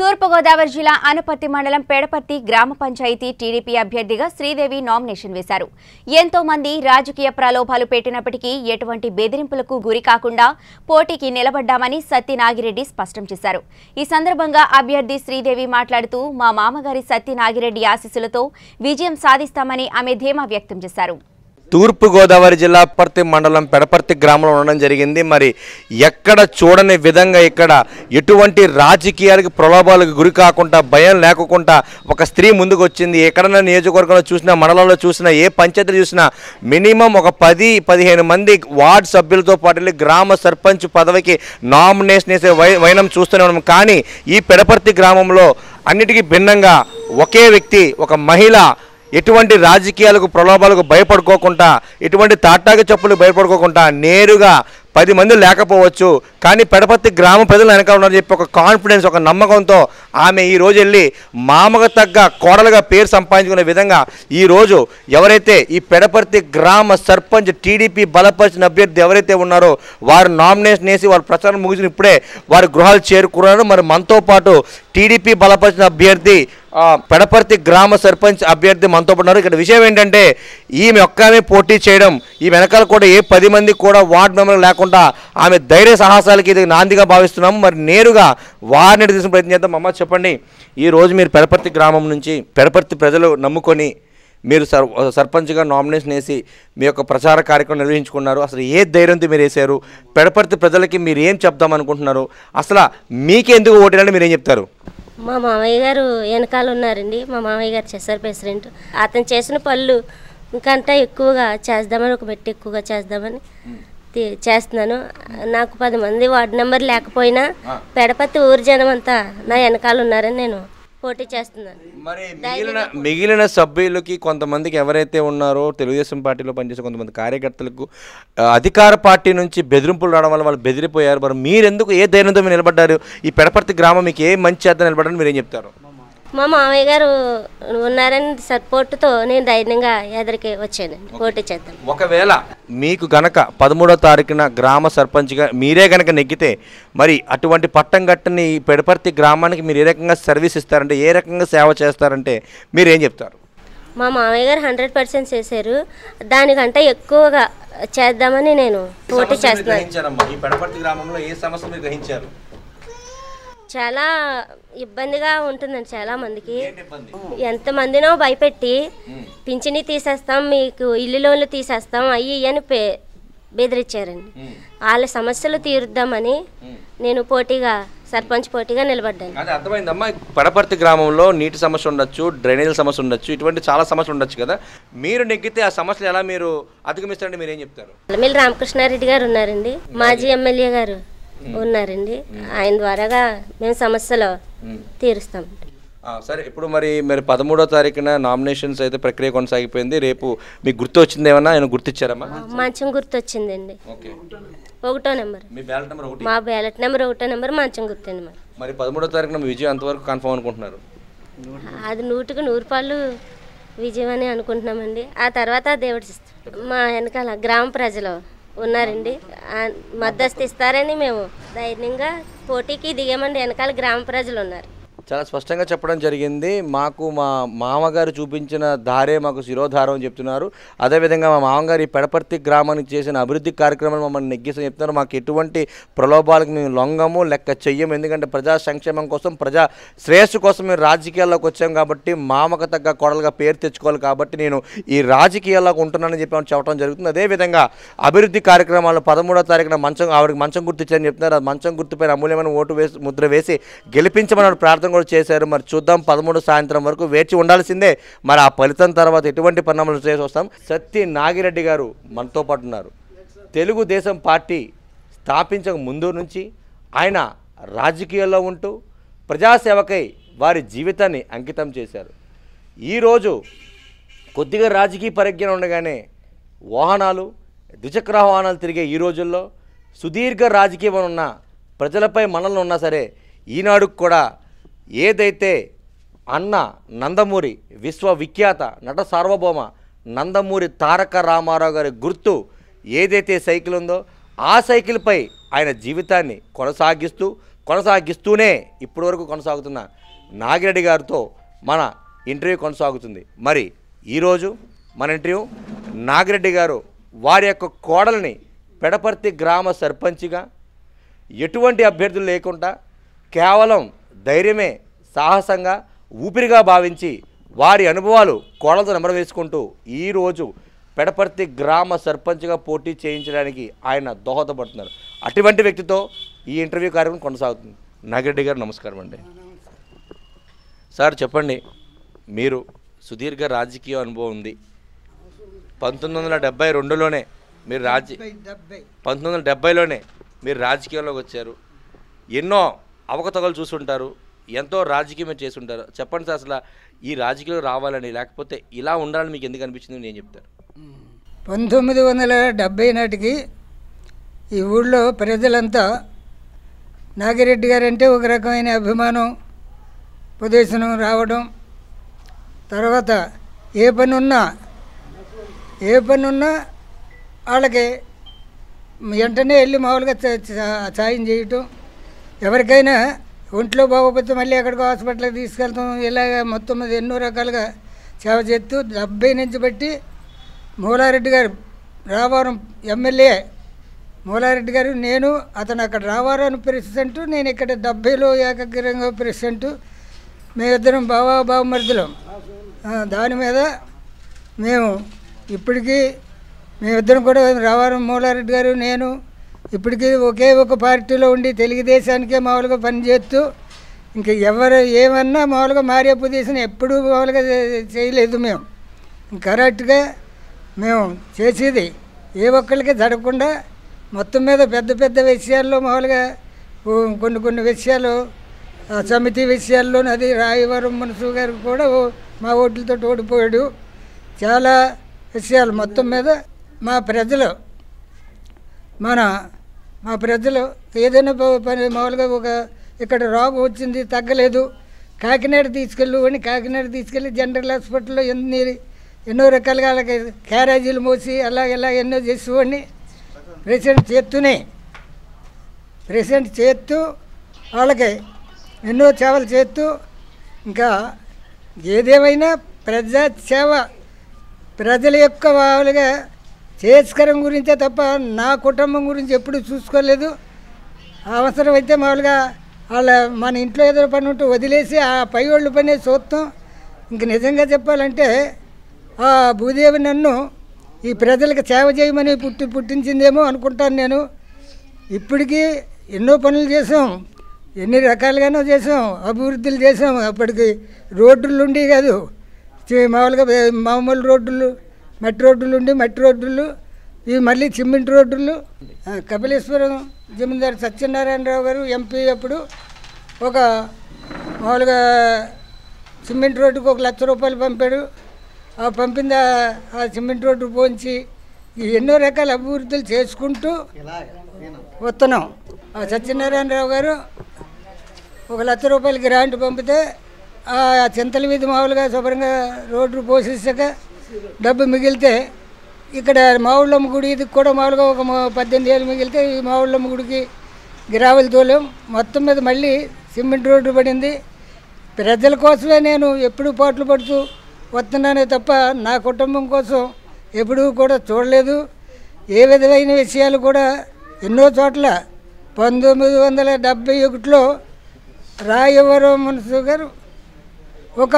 తూర్పుగోదావరి జిల్లా అనపర్తి మండలం పేడపర్తి గ్రామ పంచాయతీ టీడీపీ అభ్యర్థిగా శ్రీదేవి నామినేషన్ వేశారు ఎంతో మంది రాజకీయ ప్రలోభాలు పెట్టినప్పటికీ ఎటువంటి బెదిరింపులకు గురి కాకుండా పోటీకి నిలబడ్డామని సత్తి నాగిరెడ్డి స్పష్టం చేశారు ఈ సందర్భంగా అభ్యర్థి శ్రీదేవి మాట్లాడుతూ మా మామగారి సత్తి నాగిరెడ్డి ఆశీస్సులతో విజయం సాధిస్తామని ఆమె ధీమా వ్యక్తం చేశారు తూర్పు గోదావరి జిల్లా పర్తి మండలం పెడపర్తి గ్రామంలో ఉండడం జరిగింది మరి ఎక్కడ చూడని విధంగా ఇక్కడ ఎటువంటి రాజకీయాలకు ప్రలోభాలకు గురి కాకుండా భయం లేకుండా ఒక స్త్రీ ముందుకు వచ్చింది ఎక్కడైనా నియోజకవర్గంలో చూసినా మండలంలో చూసినా ఏ పంచాయతీ చూసినా మినిమం ఒక పది పదిహేను మంది వార్డు సభ్యులతో పాటు వెళ్ళి గ్రామ సర్పంచ్ పదవికి నామినేషన్ వేసే వై వైనం చూస్తూనే ఉన్నాం కానీ ఈ పెడపర్తి గ్రామంలో అన్నిటికీ భిన్నంగా ఒకే వ్యక్తి ఒక మహిళ ఎటువంటి రాజకీయాలకు ప్రలోభాలకు భయపడుకోకుండా ఎటువంటి తాటాకి చెప్పులు భయపడుకోకుండా నేరుగా పది మంది లేకపోవచ్చు కానీ పెడపత్తి గ్రామ ప్రజలు వెనక ఉన్నారని చెప్పి ఒక కాన్ఫిడెన్స్ ఒక నమ్మకంతో ఆమె ఈ రోజు వెళ్ళి మామకు తగ్గ కోడలుగా పేరు సంపాదించుకునే విధంగా ఈ రోజు ఎవరైతే ఈ పెడపర్తి గ్రామ సర్పంచ్ టీడీపీ బలపరిచిన అభ్యర్థి ఎవరైతే ఉన్నారో వారు నామినేషన్ వేసి వారు ప్రచారం ముగిసిన ఇప్పుడే వారి గృహాలు చేరుకున్నారు మరి మనతో పాటు టీడీపీ బలపరిచిన అభ్యర్థి ఆ, పెడపర్తి గ్రామ సర్పంచ్ అభ్యర్థి మనతో ఉన్నారు ఇక్కడ విషయం ఏంటంటే ఈమె ఒక్కమే పోటీ చేయడం ఈ వెనకాల కూడా ఏ పది మంది కూడా వార్డు మెంబర్ లేకుండా ఆమె ధైర్య సాహసాలకి ఇది నాందిగా భావిస్తున్నాము మరి నేరుగా వారిని తీసుకుని ప్రయత్నం చేద్దాం అమ్మ చెప్పండి ఈ రోజు మీరు పెడపర్తి గ్రామం నుంచి పెడపర్తి ప్రజలు నమ్ముకొని మీరు సర్ సర్పంచ్గా నామినేషన్ వేసి మీ యొక్క ప్రచార కార్యక్రమం నిర్వహించుకున్నారు అసలు ఏ ధైర్యంతో మీరు వేశారు పెడపర్తి ప్రజలకి మీరు ఏం చెప్దాం అనుకుంటున్నారు అసలు మీకెందుకు ఓటేయాలని మీరు ఏం చెప్తారు మా మామయ్య గారు వెనకాల ఉన్నారండి మా మామయ్య గారు చేశారు ప్రెసిడెంట్ అతను చేసిన పనులు ఇంకంటే ఎక్కువగా చేద్దామని ఒక మెట్టు ఎక్కువగా చేద్దామని తీ- చేస్తున్నాను నాకు పది మంది వార్డు నెంబర్ లేకపోయినా పెడపతి ఊరి జనం అంతా నా వెనకాల ఉన్నారని నేను పోటీ చేస్తున్నాను మరి మిగిలిన మిగిలిన సభ్యులకి కొంతమందికి ఎవరైతే ఉన్నారో తెలుగుదేశం పార్టీలో పనిచేసే కొంతమంది కార్యకర్తలకు ఆ, అధికార పార్టీ నుంచి బెదిరింపులు రావడం వల్ల వాళ్ళు బెదిరిపోయారు మరి మీరెందుకు ఏ ధైర్యంతో మీరు నిలబడ్డారు ఈ పెడపర్తి గ్రామం మీకు ఏ మంచి చేత నిలబడ్డారు మీరు ఏం చెప్తారు మా మామయ్య గారు ఉన్నారని సపోర్టుతో నేను ధైర్యంగా ఎదురికి వచ్చానండి పోటీ చేద్దాం ఒకవేళ మీకు గనక పదమూడో తారీఖున గ్రామ సర్పంచ్గా మీరే గనక నెగ్గితే మరి అటువంటి పట్టం కట్టని ఈ పెడపర్తి గ్రామానికి మీరు ఏ రకంగా సర్వీస్ ఇస్తారంటే ఏ రకంగా సేవ చేస్తారంటే మీరు ఏం చెప్తారు మా మామయ్య గారు హండ్రెడ్ పర్సెంట్ చేశారు దానికంటే ఎక్కువగా చేద్దామని నేను పోటీ చేస్తున్నాను ఈ పెడపర్తి గ్రామంలో ఏ సమస్య మీరు గ్రహించారు చాలా ఇబ్బందిగా ఉంటుందండి చాలా మందికి ఎంతమందినో భయపెట్టి పింఛని తీసేస్తాం మీకు ఇల్లు లోన్లు తీసేస్తాం అయ్యి ఇయ్యి అని పే బెదిరించారండి వాళ్ళ సమస్యలు తీరుద్దామని నేను పోటీగా సర్పంచ్ పోటీగా నిలబడ్డాను అదే అర్థమైందమ్మా పెడపర్తి గ్రామంలో నీటి సమస్య ఉండొచ్చు డ్రైనేజ్ సమస్య ఉండొచ్చు ఇటువంటి చాలా సమస్యలు ఉండొచ్చు కదా మీరు నెగ్గితే ఆ సమస్యలు ఎలా మీరు అధిగమిస్తారంటే మీరు ఏం చెప్తారు అల్లమిల్లి రామకృష్ణారెడ్డి గారు ఉన్నారండి మాజీ ఎమ్మెల్యే గారు ఉన్నారండి ఆయన ద్వారాగా మేము సమస్యలు తీరుస్తాం ఆ, సరే ఇప్పుడు మరి మరి పదమూడో తారీఖున నామినేషన్స్ అయితే ప్రక్రియ కొనసాగిపోయింది రేపు మీకు గుర్తు వచ్చింది ఏమన్నా ఆయన గుర్తిచ్చారమ్మా మంచం గుర్తొచ్చిందండి ఓకే ఒకటో నెంబర్ మీ బ్యాలెట్ నెంబర్ ఒకటి మా బ్యాలెట్ నెంబర్ ఒకటో నెంబర్ మంచం గుర్తండి మరి మరి పదమూడో తారీఖున మీ విజయం ఎంతవరకు కన్ఫర్మ్ అనుకుంటున్నారు అది నూటికి నూరు పాళ్ళు విజయం అని అనుకుంటున్నామండి ఆ తర్వాత దేవుడి ఇస్తాం మా వెనకాల గ్రామ ప్రజలు ఉన్నారండి ఆ మద్దతు ఇస్తారని మేము ధైర్యంగా పోటీకి దిగామండి వెనకాల గ్రామ ప్రజలు ఉన్నారు చాలా స్పష్టంగా చెప్పడం జరిగింది మాకు మా మామగారు చూపించిన దారే మాకు శిరోధారం అని చెప్తున్నారు అదేవిధంగా మా మామగారు ఈ పెడపర్తి గ్రామానికి చేసిన అభివృద్ధి కార్యక్రమాలు మమ్మల్ని నెగ్గిసని చెప్తున్నారు మాకు ఎటువంటి ప్రలోభాలకు మేము లొంగము లెక్క చెయ్యము ఎందుకంటే ప్రజా సంక్షేమం కోసం ప్రజా శ్రేయస్సు కోసం మేము రాజకీయాల్లోకి వచ్చాం కాబట్టి మామకు తగ్గ కొడలుగా పేరు తెచ్చుకోవాలి కాబట్టి నేను ఈ రాజకీయాల్లోకి ఉంటున్నానని చెప్పి ఆమె చెప్పడం జరుగుతుంది అదేవిధంగా అభివృద్ధి కార్యక్రమాలు పదమూడో తారీఖున మంచం ఆవిడకి మంచం గుర్తించారని చెప్తున్నారు ఆ మంచం గుర్తుపైన అమూల్యమైన ఓటు వేసి ముద్ర వేసి గెలిపించమని ఆవిడ ప్రార్థన కూడా చేశారు మరి చూద్దాం పదమూడు సాయంత్రం వరకు వేచి ఉండాల్సిందే మరి ఆ ఫలితం తర్వాత ఎటువంటి పరిణామాలు చేసి వస్తాం సత్తి నాగిరెడ్డి గారు మనతో పాటు ఉన్నారు తెలుగుదేశం పార్టీ స్థాపించక ముందు నుంచి ఆయన రాజకీయాల్లో ఉంటూ ప్రజాసేవకై వారి జీవితాన్ని అంకితం చేశారు ఈరోజు కొద్దిగా రాజకీయ పరిజ్ఞానం ఉండగానే వాహనాలు ద్విచక్ర వాహనాలు తిరిగే ఈ రోజుల్లో సుదీర్ఘ రాజకీయం ఉన్న ప్రజలపై మనల్ని ఉన్నా సరే ఈనాడు కూడా ఏదైతే అన్న నందమూరి విశ్వవిఖ్యాత నట సార్వభౌమ నందమూరి తారక రామారావు గారి గుర్తు ఏదైతే సైకిల్ ఉందో ఆ సైకిల్పై ఆయన జీవితాన్ని కొనసాగిస్తూ కొనసాగిస్తూనే ఇప్పటివరకు కొనసాగుతున్న నాగిరెడ్డి గారితో మన ఇంటర్వ్యూ కొనసాగుతుంది మరి ఈరోజు మన ఇంటర్వ్యూ నాగిరెడ్డి గారు వారి యొక్క కోడల్ని పెడపర్తి గ్రామ సర్పంచిగా ఎటువంటి అభ్యర్థులు లేకుండా కేవలం ధైర్యమే సాహసంగా ఊపిరిగా భావించి వారి అనుభవాలు కోడలతో నెమరు వేసుకుంటూ ఈరోజు పెడపర్తి గ్రామ సర్పంచ్గా పోటీ చేయించడానికి ఆయన దోహదపడుతున్నారు అటువంటి వ్యక్తితో ఈ ఇంటర్వ్యూ కార్యక్రమం కొనసాగుతుంది నాగిరెడ్డి గారు నమస్కారం అండి సార్ చెప్పండి మీరు సుదీర్ఘ రాజకీయ అనుభవం ఉంది పంతొమ్మిది వందల డెబ్బై రెండులోనే మీరు రాజ్య పంతొమ్మిది వందల డెబ్బైలోనే మీరు రాజకీయంలోకి వచ్చారు ఎన్నో అవకతవకలు చూసుంటారు ఎంతో రాజకీయం మీరు చేసుంటారు చెప్పండి సార్ అసలు ఈ రాజకీయంలో రావాలని లేకపోతే ఇలా ఉండాలని మీకు ఎందుకు అనిపించింది నేను చెప్తారు పంతొమ్మిది వందల డెబ్బై నాటికి ఈ ఊళ్ళో ప్రజలంతా నాగిరెడ్డి గారంటే ఒక రకమైన అభిమానం ఉపదేశం రావడం తర్వాత ఏ పని ఉన్నా ఏ పని ఉన్నా వాళ్ళకి వెంటనే వెళ్ళి మామూలుగా చ- చ- సాయం చేయటం ఎవరికైనా ఒంట్లో బాగోకపోతే మళ్ళీ ఎక్కడికో హాస్పిటల్కి తీసుకెళ్తాం ఇలాగ మొత్తం మీద ఎన్నో రకాలుగా సేవ చేస్తూ డెబ్బై నుంచి బట్టి మూలారెడ్డి గారు రావారం ఎమ్మెల్యే మూలారెడ్డి గారు నేను అతను అక్కడ రావారం ప్రెసిడెంట్ నేను ఇక్కడ డెబ్బైలో ఏకగ్రంగా ప్రెసిడెంట్ మేమిద్దరం బావా బావమరుదులం ఆ, దాని మీద మేము ఇప్పటికీ మేమిద్దరం కూడా రావారం మూలారెడ్డి గారు నేను ఇప్పటికీ ఒకే ఒక పార్టీలో ఉండి తెలుగుదేశానికే మామూలుగా పనిచేస్తూ ఇంకా ఎవరు ఏమన్నా మామూలుగా మారే పొజిషన్ ఎప్పుడూ మామూలుగా చే- చేయలేదు మేము కరెక్ట్గా మేము చేసేది ఏ ఒక్కరికి జరగకుండా మొత్తం మీద పెద్ద పెద్ద విషయాల్లో మామూలుగా ఓ కొన్ని కొన్ని విషయాలు ఆ సమితి విషయాల్లో అది రాయవరం మున్సు గారు కూడా ఓ- మా ఓట్లతో ఓడిపోయాడు చాలా విషయాలు మొత్తం మీద మా ప్రజలు మన మా ప్రజలు ఏదైనా ప- పని మామూలుగా ఒక ఇక్కడ రోగం వచ్చింది తగ్గలేదు కాకినాడ తీసుకెళ్ళు అని కాకినాడ తీసుకెళ్ళి జనరల్ హాస్పిటల్లో ఎన్ని ఎన్నో రకాలుగా వాళ్ళకి క్యారేజీలు మోసి అలా ఇలా ఎన్నో చేసేవాడిని ప్రెసిడెంట్ చేస్తూనే ప్రెసిడెంట్ చేస్తూ వాళ్ళకి ఎన్నో సేవలు చేస్తూ ఇంకా ఏదేమైనా ప్రజా సేవ ప్రజల యొక్క వాళ్ళుగా చేసుకోవడం గురించే తప్ప నా కుటుంబం గురించి ఎప్పుడు చూసుకోలేదు అవసరమైతే మామూలుగా వాళ్ళ మన ఇంట్లో ఏదో పని ఉంటే వదిలేసి ఆ పై వాళ్ళ పనే చూస్తాం ఇంక నిజంగా చెప్పాలంటే ఆ భూదేవి నన్ను ఈ ప్రజలకు సేవ చేయమని పుట్టి పుట్టించిందేమో అనుకుంటాను నేను ఇప్పటికీ ఎన్నో పనులు చేసాం ఎన్ని రకాలుగానో చేసాం అభివృద్ధులు చేసాం అప్పటికి రోడ్లు ఉండి కాదు చి- మామూలుగా వే- మామూలు రోడ్లు మట్టి రోడ్లు ఉండి మట్టి రోడ్లు ఇవి మళ్ళీ సిమెంట్ రోడ్లు ఆ, కపిలేశ్వరం జమీందారు సత్యనారాయణరావు గారు ఎంపీ అప్పుడు ఒక మామూలుగా సిమెంట్ రోడ్డుకు ఒక లక్ష రూపాయలు పంపాడు ఆ పంపింది ఆ- ఆ సిమెంట్ రోడ్డు పోంచి ఈ ఎన్నో రకాల అభివృద్ధులు చేసుకుంటూ వస్తున్నాం ఆ సత్యనారాయణరావు గారు ఒక లక్ష రూపాయలు గ్రాంట్ పంపితే ఆ చింతల వీధి మామూలుగా శుభ్రంగా రోడ్డు పోసేసాక డబ్బు మిగిలితే ఇక్కడ మావుళ్ళమ్మ గుడి ఇది కూడా మామూలుగా ఒక మ- పద్దెనిమిది ఏళ్ళు మిగిలితే ఈ మావుళ్ళమ్మ గుడికి గిరావెల తోలేం మొత్తం మీద మళ్ళీ సిమెంట్ రోడ్డు పడింది ప్రజల కోసమే నేను ఎప్పుడూ పాటలు పడుతూ వస్తున్నానే తప్ప నా కుటుంబం కోసం ఎప్పుడూ కూడా చూడలేదు ఏ విధమైన విషయాలు కూడా ఎన్నో చోట్ల పంతొమ్మిది వందల డెబ్భై ఒకటిలో రాయవరం మున్సు గారు ఒక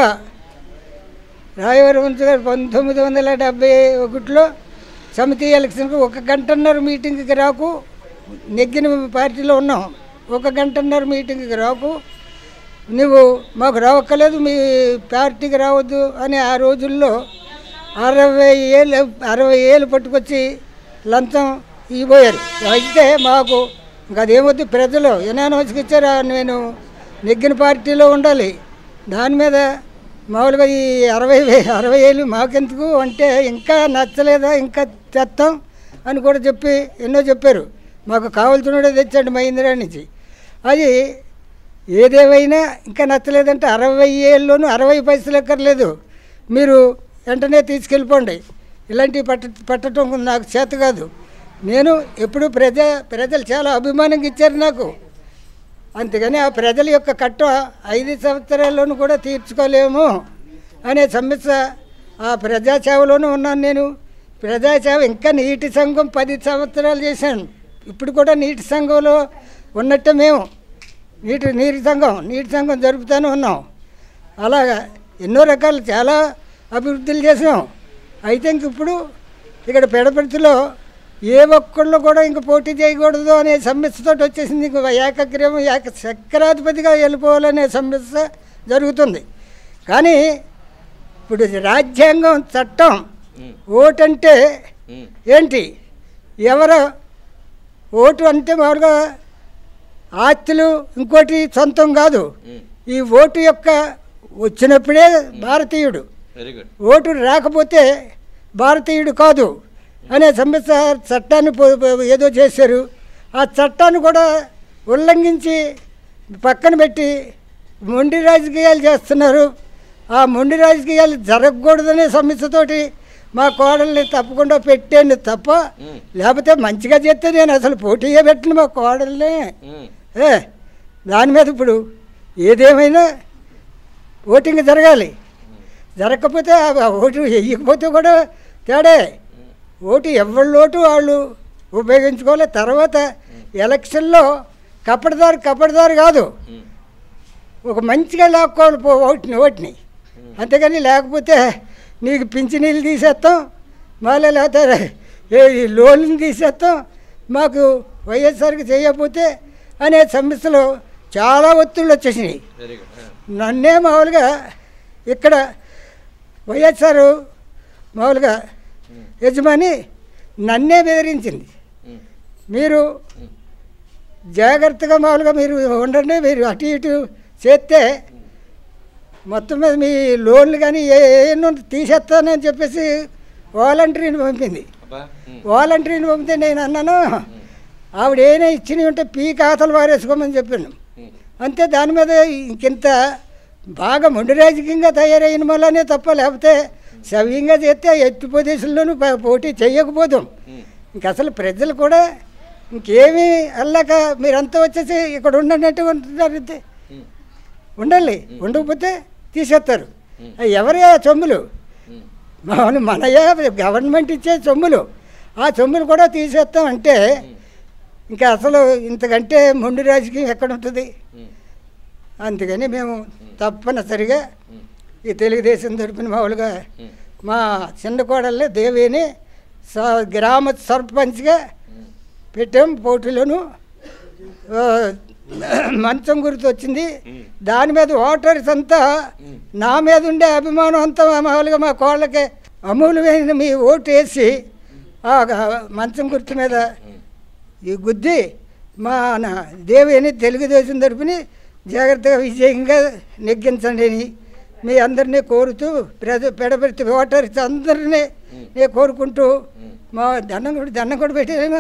రాయవరం మున్సు గారు పంతొమ్మిది వందల డెబ్భై ఒకటిలో సమితి ఎలక్షన్కి ఒక గంటన్నర మీటింగ్కి రాకు నెగ్గిన పార్టీలో ఉన్నాం ఒక గంటన్నర మీటింగ్కి రాకు నువ్వు మాకు రావక్కలేదు మీ పార్టీకి రావద్దు అని ఆ రోజుల్లో అరవై ఏళ్ళు అరవై ఏళ్ళు పట్టుకొచ్చి లంచం ఇవ్వబోయారు అయితే మాకు ఇంకా అదేమొద్దు ప్రజలు ఎనానోస్కి ఇచ్చారా నేను నెగ్గిన పార్టీలో ఉండాలి దాని మీద మామూలుగా ఈ అరవై వే- అరవై ఏళ్ళు మాకెందుకు అంటే ఇంకా నచ్చలేదా ఇంకా తెస్తాం అని కూడా చెప్పి ఎన్నో చెప్పారు మాకు కావాల్సినోడే తెచ్చాడు మహేంద్ర నుంచి అది ఏదేమైనా ఇంకా నచ్చలేదంటే అరవై ఏళ్ళలోనూ అరవై పైసలు ఎక్కర్లేదు మీరు వెంటనే తీసుకెళ్ళిపోండి ఇలాంటివి పట్ట పట్టడం నాకు చేత కాదు నేను ఎప్పుడు ప్రజ ప్రజలు చాలా అభిమానంగా ఇచ్చారు నాకు అంతేగాని ఆ ప్రజల యొక్క కట్ట ఐదు సంవత్సరాల్లోనూ కూడా తీర్చుకోలేము అనే సమస్య ఆ ప్రజాసేవలోనూ ఉన్నాను నేను ప్రజాసేవ ఇంకా నీటి సంఘం పది సంవత్సరాలు చేశాను ఇప్పుడు కూడా నీటి సంఘంలో ఉన్నట్టే మేము నీటి నీటి సంఘం నీటి సంఘం జరుపుతూనే ఉన్నాం అలాగా ఎన్నో రకాలు చాలా అభివృద్ధులు చేసాం అయితే ఇంక ఇప్పుడు ఇక్కడ పెడపర్తిలో ఏ ఒక్కళ్ళు కూడా ఇంక పోటీ చేయకూడదు అనే సమస్యతో వచ్చేసింది ఇంక ఏకగ్రీవం ఏక చక్రాధిపతిగా వెళ్ళిపోవాలనే సమస్య జరుగుతుంది కానీ ఇప్పుడు రాజ్యాంగం చట్టం ఓటంటే ఏంటి ఎవరు ఓటు అంటే మామూలుగా ఆస్తులు ఇంకోటి సొంతం కాదు ఈ ఓటు యొక్క వచ్చినప్పుడే భారతీయుడు వెరీ గుడ్ ఓటు రాకపోతే భారతీయుడు కాదు అనే సమస్య చట్టాన్ని పో- పో- ఏదో చేశారు ఆ చట్టాన్ని కూడా ఉల్లంఘించి పక్కన పెట్టి మొండి రాజకీయాలు చేస్తున్నారు ఆ మొండి రాజకీయాలు జరగకూడదనే సమస్యతోటి మా కోడల్ని తప్పకుండా పెట్టాను తప్ప లేకపోతే మంచిగా చేస్తే నేను అసలు పోటీయే పెట్టను మా కోడల్ని ఏ దాని మీద ఇప్పుడు ఏదేమైనా ఓటింగ్ జరగాలి జరగకపోతే ఆ ఆ ఓటు వేయకపోతే కూడా తేడే ఓటు ఎవరి ఓటు వాళ్ళు ఉపయోగించుకోవాలి తర్వాత ఎలక్షన్లో కప్పటిదారు కప్పటిదారు కాదు ఒక మంచిగా లాక్కోవాలి పో ఓటుని ఓటుని అంతేగాని లేకపోతే నీకు పింఛనీళ్ళు తీసేస్తాం మళ్ళీ లేకపోతే ఏ ఈ లోన్లు తీసేస్తాం మాకు వైఎస్ఆర్కి చేయకపోతే అనే సమస్యలు చాలా ఒత్తిళ్ళు వచ్చేసినాయి వెరీ గుడ్ నన్నే మామూలుగా ఇక్కడ వైఎస్ఆర్ మామూలుగా యజమాని నన్నే బెదిరించింది మీరు జాగ్రత్తగా మామూలుగా మీరు ఉండండి మీరు అటు ఇటు చేస్తే మొత్తం మీద మీ లోన్లు కానీ ఏ ఏమో తీసేస్తానని చెప్పేసి వాలంటీర్ని పంపింది అబ్బా వాలంటీర్ని పంపితే నేను అన్నాను ఆవిడ ఏమైనా ఇచ్చినవి ఉంటే పీ ఖాతాలు వారేసుకోమని చెప్పాను అంతే దాని మీద ఇంకింత బాగా మొండి రాజకీయంగా తయారైన వల్లనే తప్ప లేకపోతే సవ్యంగా చేస్తే ఎట్టి ప్రదేశంలోనూ ప- పోటీ చేయకపోతాం ఇంక అసలు ప్రజలు కూడా ఇంకేమీ అల్లాక మీరంతా వచ్చేసి ఇక్కడ ఉండనట్టు ఉంటున్నారు అంతే. ఉండాలి ఉండకపోతే తీసేస్తారు అవి ఎవరి ఆ సొమ్ములు మన మనయే గవర్నమెంట్ ఇచ్చే సొమ్ములు ఆ సొమ్ములు కూడా తీసేస్తాం అంటే ఇంకా అసలు ఇంతకంటే మొండి రాజకీయం ఎక్కడ ఉంటుంది అందుకని మేము తప్పనిసరిగా ఈ తెలుగుదేశం తరపున మామూలుగా మా చిన్న కోడల్ని దేవిని స- గ్రామ సర్పంచ్గా పెట్టాం పోటీలోను ఆ, మంచం గుర్తు వచ్చింది దాని మీద ఓటర్స్ అంతా నా మీద ఉండే అభిమానం అంతా మామూలుగా మా కోళ్ళకి అమూల్యమైన మీ ఓటు వేసి ఆ గ- మంచం గుర్తు మీద ఈ గుద్ది మా నా దేవిని తెలుగుదేశం తరపుని జాగ్రత్తగా విజయంగా నెగ్గించండి అని మీ అందరినీ కోరుతూ ప్రజ పెడబెట్టి ఓటర్స్ అందరినీ నేను కోరుకుంటూ మా దండం కూడా దండం కూడా పెట్టాను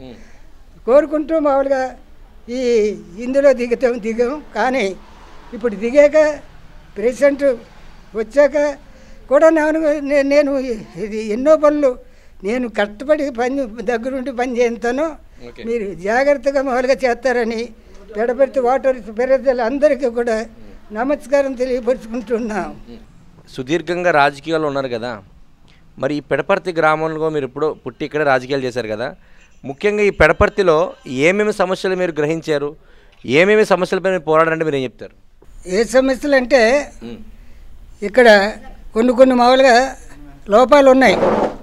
కోరుకుంటూ మామూలుగా ఈ ఇందులో దిగుతాం దిగాం కానీ ఇప్పుడు దిగాక ప్రెసిడెంట్ వచ్చాక కూడా నేను నే- నేను ఇది ఎన్నో పనులు నేను కష్టపడి పని దగ్గరుండి పని చేస్తాను ఓకే. మీరు జాగ్రత్తగా మామూలుగా చేస్తారని పెడబెడితే వాటర్ ప్రజలు అందరికీ కూడా నమస్కారం తెలియపరుచుకుంటున్నాం సుదీర్ఘంగా రాజకీయాల్లో ఉన్నారు కదా మరి ఈ పెడపర్తి గ్రామంలో మీరు ఇప్పుడు పుట్టి ఇక్కడ రాజకీయాలు చేశారు కదా ముఖ్యంగా ఈ పెడపర్తిలో ఏమేమి సమస్యలు మీరు గ్రహించారు ఏమేమి సమస్యలపై మీరు పోరాడారంటే మీరు ఏం చెప్తారు ఏ సమస్యలు అంటే ఇక్కడ కొన్ని కొన్ని మామూలుగా లోపాలు ఉన్నాయి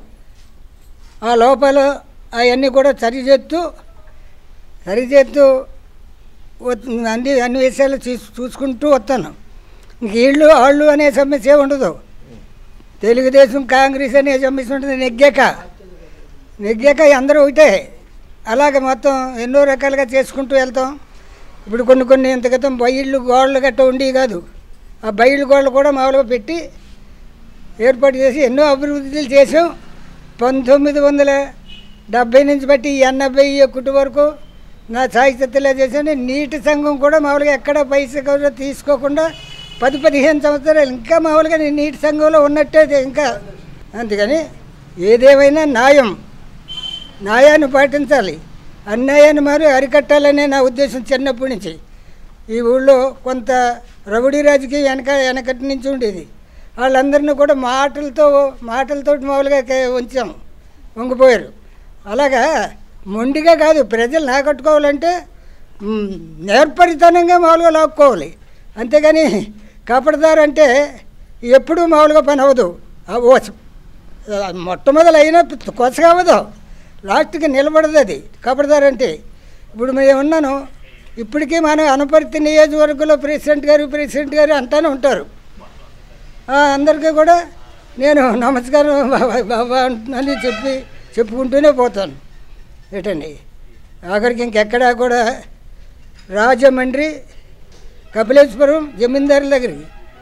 ఆ లోపాలు అవన్నీ కూడా సరిచేస్తూ సరిచేస్తూ వత్- అన్ని అన్ని విషయాలు చూస్- చూసుకుంటూ వస్తాను ఇంక వీళ్ళు వాళ్ళు అనే సమస్య ఏం ఉండదు తెలుగుదేశం కాంగ్రెస్ అనే సమస్య ఉంటుంది నెగ్గాక నెగ్గాక అందరూ ఒకటే అలాగే మొత్తం ఎన్నో రకాలుగా చేసుకుంటూ వెళ్తాం ఇప్పుడు కొన్ని కొన్ని ఇంత క్రితం బయళ్ళు గోడలు గట్ట ఉండేవి కాదు ఆ బయళ్ళు గోడలు కూడా మామూలుగా పెట్టి ఏర్పాటు చేసి ఎన్నో అభివృద్ధులు చేసాం పంతొమ్మిది వందల డెబ్బై నుంచి బట్టి ఎనభై ఒకటి వరకు నా సాహిత్యతలో చేశాను నీటి సంఘం కూడా మామూలుగా ఎక్కడ పైసా కూడా తీసుకోకుండా పది పదిహేను సంవత్సరాలు ఇంకా మామూలుగా నేను నీటి సంఘంలో ఉన్నట్టే ఇంకా అందుకని ఏదేమైనా న్యాయం న్యాయాన్ని పాటించాలి అన్యాయాన్ని మరి అరికట్టాలనే నా ఉద్దేశం చిన్నప్పటి నుంచి ఈ ఊళ్ళో కొంత రౌడీ రాజకీయం వెనక వెనకటి నుంచి ఉండేది వాళ్ళందరినీ కూడా మాటలతో మాటలతో మామూలుగా కే- ఉంచాం వంగిపోయారు అలాగా మొండిగా కాదు ప్రజలు నాకట్టుకోవాలంటే మ్, నేర్పరితనంగా మామూలుగా లాక్కోవాలి అంతేగాని కాపాడదారు అంటే ఎప్పుడూ మామూలుగా పని అవ్వదు ఆ ఓ- ఆ మొట్టమొదలు అయినా కొసగా అవ్వదు లాస్ట్కి నిలబడదు అది కాపాడదారంటే ఇప్పుడు మేము ఉన్నాను ఇప్పటికీ మన అనపర్తి నియోజకవర్గంలో ప్రెసిడెంట్ గారు ప్రెసిడెంట్ గారు అంటానే ఉంటారు ఆ, అందరికీ కూడా నేను నమస్కారం బాబా బాబా అని చెప్పి చెప్పుకుంటూనే పోతాను ఏంటండి ఆఖరికి ఇంకెక్కడా కూడా రాజమండ్రి కపిలేశ్వరం జమీందారుల దగ్గరికి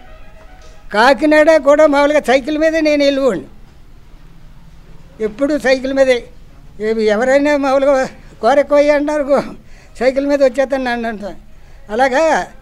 కాకినాడ కూడా మామూలుగా సైకిల్ మీదే నేను వెళ్ళిపోండి ఎప్పుడు సైకిల్ మీదే ఏ- ఎవరైనా మామూలుగా కోరెక్కువయ్య అంటారు గో- సైకిల్ మీద వచ్చేస్తాను నన్ను అంటాను అలాగా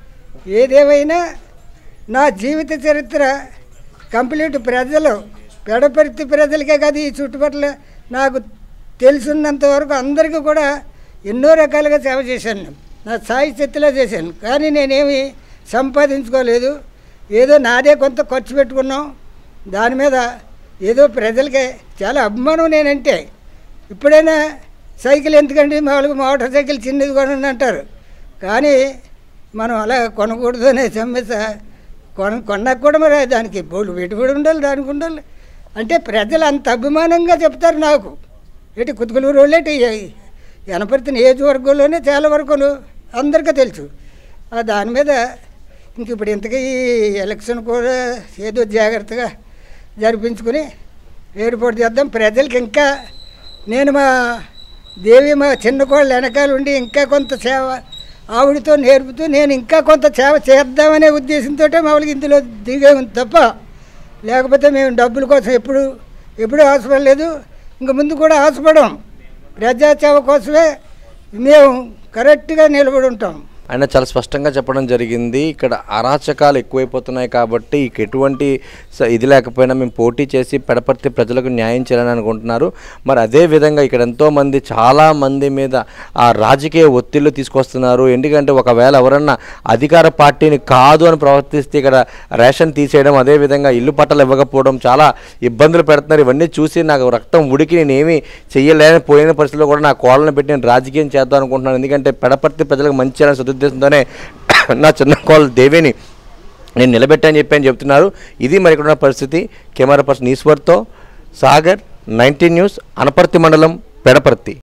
ఏదేమైనా నా జీవిత చరిత్ర కంప్లీట్ ప్రజలు పెడపర్తి ప్రజలకే కాదు ఈ చుట్టుపక్కల నాకు తెలుసున్నంత వరకు అందరికీ కూడా ఎన్నో రకాలుగా సేవ చేశాను నేను. నా సాయి శక్తిలో చేశాను కానీ నేనేమి సంపాదించుకోలేదు ఏదో నాదే కొంత ఖర్చు పెట్టుకున్నాం దాని మీద ఏదో ప్రజలకే చాలా అభిమానం నేనంటే ఇప్పుడైనా సైకిల్ ఎందుకండి మామూలుగా మోటార్ సైకిల్ చిన్నది కొనండి అంటారు కానీ మనం అలా కొనకూడదు అనే సమస్య కొన కొన్నాక కూడా మరి దానికి బోళ్ళు పెట్టుబడి ఉండాలి దానికి ఉండాలి అంటే ప్రజలు అంత అభిమానంగా చెప్తారు నాకు ఏంటి కుతుకులూరు వాళ్ళేటి ఎనపర్తి నియోజకవర్గంలోనే చాలా వరకు అందరికీ తెలుసు ఆ దాని మీద ఇంక ఇప్పుడు ఇంతకీ ఈ ఎలక్షన్ కూడా ఏదో జాగ్రత్తగా జరిపించుకుని ఏర్పాటు చేద్దాం ప్రజలకి ఇంకా నేను మా దేవి మా చిన్న కోళ్ళ వెనకాల ఉండి ఇంకా కొంత సేవ ఆవిడతో నేర్పుతూ నేను ఇంకా కొంత సేవ చేద్దామనే ఉద్దేశంతో మామూలుగా ఇందులో దిగే ఉంది తప్ప లేకపోతే మేము డబ్బుల కోసం ఎప్పుడు ఎప్పుడూ ఆశపడలేదు ఇంక ముందు కూడా ఆశపడం ప్రజాసేవ కోసమే మేము కరెక్ట్గా నిలబడి ఉంటాం ఆయన చాలా స్పష్టంగా చెప్పడం జరిగింది ఇక్కడ అరాచకాలు ఎక్కువైపోతున్నాయి కాబట్టి ఇక ఎటువంటి స- ఇది లేకపోయినా మేము పోటీ చేసి పెడపర్తి ప్రజలకు న్యాయం చేయాలని అనుకుంటున్నారు మరి అదే విధంగా ఇక్కడ ఎంతో మంది చాలా మంది మీద ఆ రాజకీయ ఒత్తిళ్లు తీసుకొస్తున్నారు ఎందుకంటే ఒకవేళ ఎవరన్నా అధికార పార్టీని కాదు అని ప్రవర్తిస్తే ఇక్కడ రేషన్ తీసేయడం అదే విధంగా ఇల్లు పట్టాలు ఇవ్వకపోవడం చాలా ఇబ్బందులు పెడుతున్నారు ఇవన్నీ చూసి నాకు రక్తం ఉడికి నేను ఏమీ చెయ్యలేని పోయిన పరిస్థితిలో కూడా నా కోళ్ళని పెట్టి నేను రాజకీయం చేద్దాం అనుకుంటున్నాను ఎందుకంటే పెడపర్తి ప్రజలకు మంచి చేయాలని సదుద్దేశంతోనే నా చిన్న కోళ్ళ దేవిని నేను నిలబెట్టాని చెప్పి చెప్తున్నారు ఇది మరి ఇక్కడ ఉన్న పరిస్థితి కెమెరా పర్సన్ ఈశ్వర్తో సాగర్ నైన్టీన్ న్యూస్ అనపర్తి మండలం పెడపర్తి